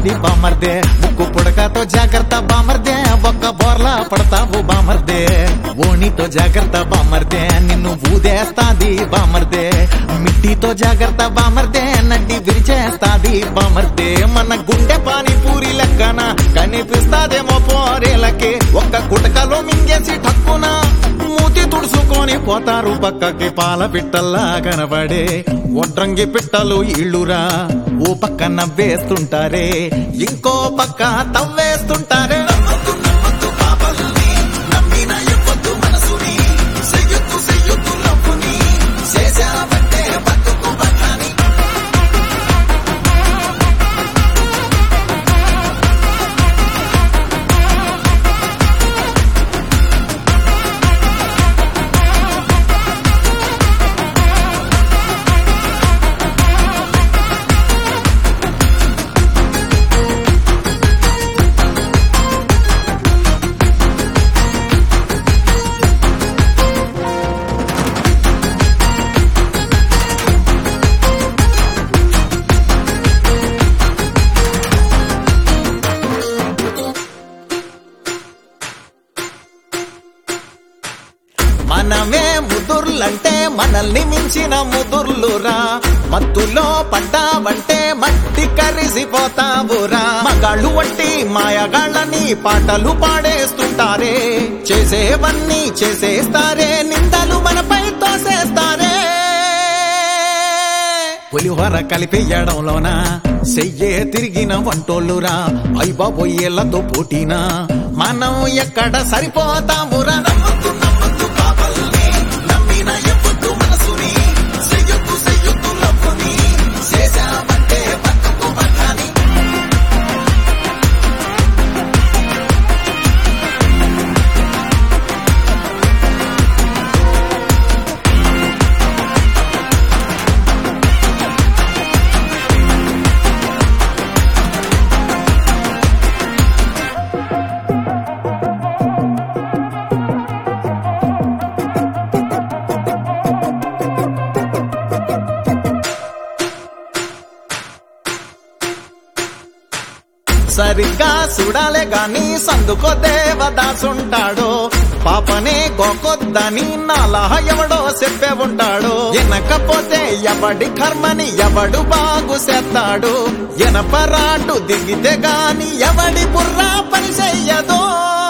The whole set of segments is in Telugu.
చేస్తాది బామర్దే ముక్కు పుడకతో జాగ్రత్త బామర్దే ఒక్క బోర్లా పడతావు బామర్దే ఓణితో జాగ్రత్త బామర్దే నిన్ను ఊదేస్తాది బామర్దే మిట్టితో జాగ్రత్త బామర్దే నడ్డి విరిచేస్తాది బామర్దే మన గుండె పానీపూరి లెక్కన కనిపిస్తాదేమో పోరేలకి ఒక్క కుటకలో మింగేసి ఠక్కున మూతి తుడుచుకొని పోతారు పక్కకి పాల పిట్టల్లా కనబడే ఒడ్రంగి పిట్టలు ఇళ్ళురా ఓ పక్క నవ్వేస్తుంటారే ఇంకో పక్క తవ్వేస్తుంటారే చేసావంటే బతుకు బఠాని మనమే ముదుర్లంటే మనల్ని మించిన ముదుర్లురా మత్తులో పడ్డావంటే మట్టి కరిసిపోతావురా మగాళ్ళు వంటి మాయగాళ్ళని పాటలు పాడేస్తుంటారే చేసేవన్నీ చేసేస్తారే నిందలు మనపై తోసేస్తారే పులిహోర కలిపేయడంలోన చెయ్యే తిరిగిన వంటోళ్ళురా అయ్య బాబోయేళ్లతో పోటీనా మనం ఎక్కడ సరిపోతామురా నమ్మొద్దు, నమ్మొద్దు పాపల్ని, నమ్మిన ఎవ్వొద్దు మనసుని, చెయ్యొద్దు, చెయ్యొద్దు లవ్వుని, చేశామంటే బతుకు బఠాని. సరిగ్గా చూడాలే గాని సందుకో దేవదాసుంటాడో పాపనే గోకొద్దని నాలా ఎవడో చెప్పే ఉంటాడు ఎనకపోతే ఎవడి కర్మని ఎవడు బాగు చేస్తాడు ఎనపరాటు దిగితే గాని ఎవడి బుర్రా పని చెయ్యదో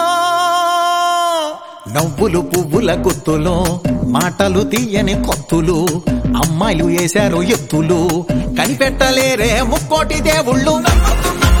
నవ్వులు పువ్వుల గుత్తులు మాటలు తీయని కొత్తులు అమ్మాయిలు వేశారు ఎత్తులు కనిపెట్టలేరే ముక్కోటి దేవుళ్ళు నమ్మొద్దు, నమ్మొద్దు